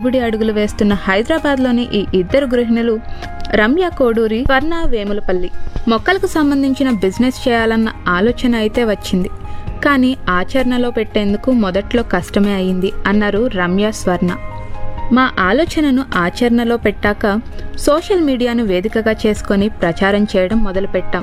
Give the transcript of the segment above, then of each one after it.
అడుగుడి అడుగులు వేస్తున్న హైదరాబాద్లోని ఈ ఇద్దరు గృహిణులు రమ్య కోడూరి స్వర్ణ వేములపల్లి మొక్కలకు సంబంధించిన బిజినెస్ చేయాలన్న ఆలోచన అయితే వచ్చింది కానీ ఆచరణలో పెట్టేందుకు మొదట్లో కష్టమే అయింది అన్నారు రమ్య స్వర్ణ మా ఆలోచనను ఆచరణలో పెట్టాక సోషల్ మీడియాను వేదికగా చేసుకొని ప్రచారం చేయడం మొదలుపెట్టాం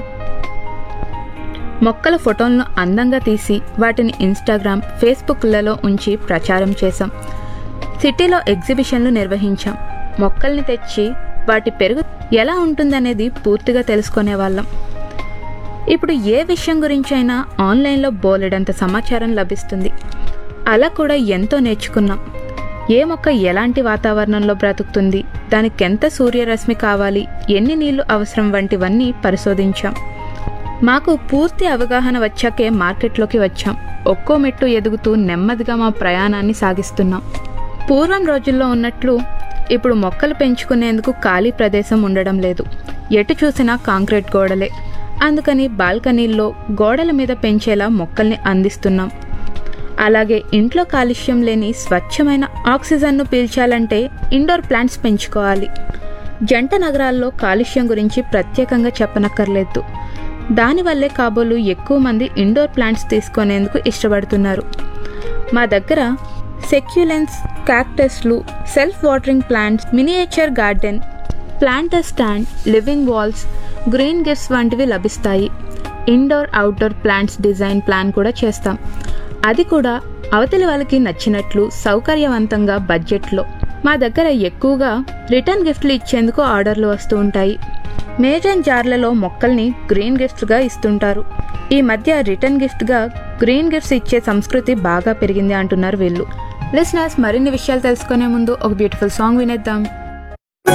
మొక్కల ఫోటోలను అందంగా తీసి వాటిని ఇన్స్టాగ్రామ్ ఫేస్బుక్లలో ఉంచి ప్రచారం చేశాం సిటీలో ఎగ్జిబిషన్లు నిర్వహించాం మొక్కల్ని తెచ్చి వాటి పెరుగు ఎలా ఉంటుందనేది పూర్తిగా తెలుసుకునే వాళ్ళం ఇప్పుడు ఏ విషయం గురించైనా ఆన్లైన్లో బోలెడంత సమాచారం లభిస్తుంది అలా కూడా ఎంతో నేర్చుకున్నాం ఏ మొక్క ఎలాంటి వాతావరణంలో బ్రతుకుతుంది దానికి ఎంత సూర్యరశ్మి కావాలి ఎన్ని నీళ్లు అవసరం వంటివన్నీ పరిశోధించాం మాకు పూర్తి అవగాహన వచ్చాకే మార్కెట్లోకి వచ్చాం ఒక్కో మెట్టు ఎదుగుతూ నెమ్మదిగా మా ప్రయాణాన్ని సాగిస్తున్నాం పూర్వం రోజుల్లో ఉన్నట్లు ఇప్పుడు మొక్కలు పెంచుకునేందుకు ఖాళీ ప్రదేశం ఉండడం లేదు ఎటు చూసినా కాంక్రీట్ గోడలే అందుకని బాల్కనీల్లో గోడల మీద పెంచేలా మొక్కల్ని అందిస్తున్నాం అలాగే ఇంట్లో కాలుష్యం లేని స్వచ్ఛమైన ఆక్సిజన్ను పీల్చాలంటే ఇండోర్ ప్లాంట్స్ పెంచుకోవాలి జంట నగరాల్లో కాలుష్యం గురించి ప్రత్యేకంగా చెప్పనక్కర్లేదు దానివల్లే కాబోలు ఎక్కువ మంది ఇండోర్ ప్లాంట్స్ తీసుకునేందుకు ఇష్టపడుతున్నారు మా దగ్గర సెక్యులెన్స్ క్యాక్టస్లు self watering plants miniature garden planter stand living walls green gifts వంటివి లభిస్తాయి indoor outdoor plants design plan కూడా చేస్తాం అది కూడా అవతలి వాళ్ళకి నచ్చినట్లు సౌకర్యవంతంగా బడ్జెట్లో మా దగ్గర ఎక్కువగా రిటర్న్ గిఫ్ట్లు ఇచ్చేందుకు ఆర్డర్లు వస్తూ ఉంటాయి మేజన్ జార్లలో మొక్కల్ని గ్రీన్ గిఫ్ట్స్గా ఇస్తుంటారు ఈ మధ్య రిటర్న్ గిఫ్ట్గా గ్రీన్ గిఫ్ట్స్ ఇచ్చే సంస్కృతి బాగా పెరిగింది అంటున్నారు వీళ్ళు లిసనర్స్ మరిన్ని విషయాలు తెలుసుకునే ముందు ఒక బ్యూటిఫుల్ సాంగ్ వినేద్దాం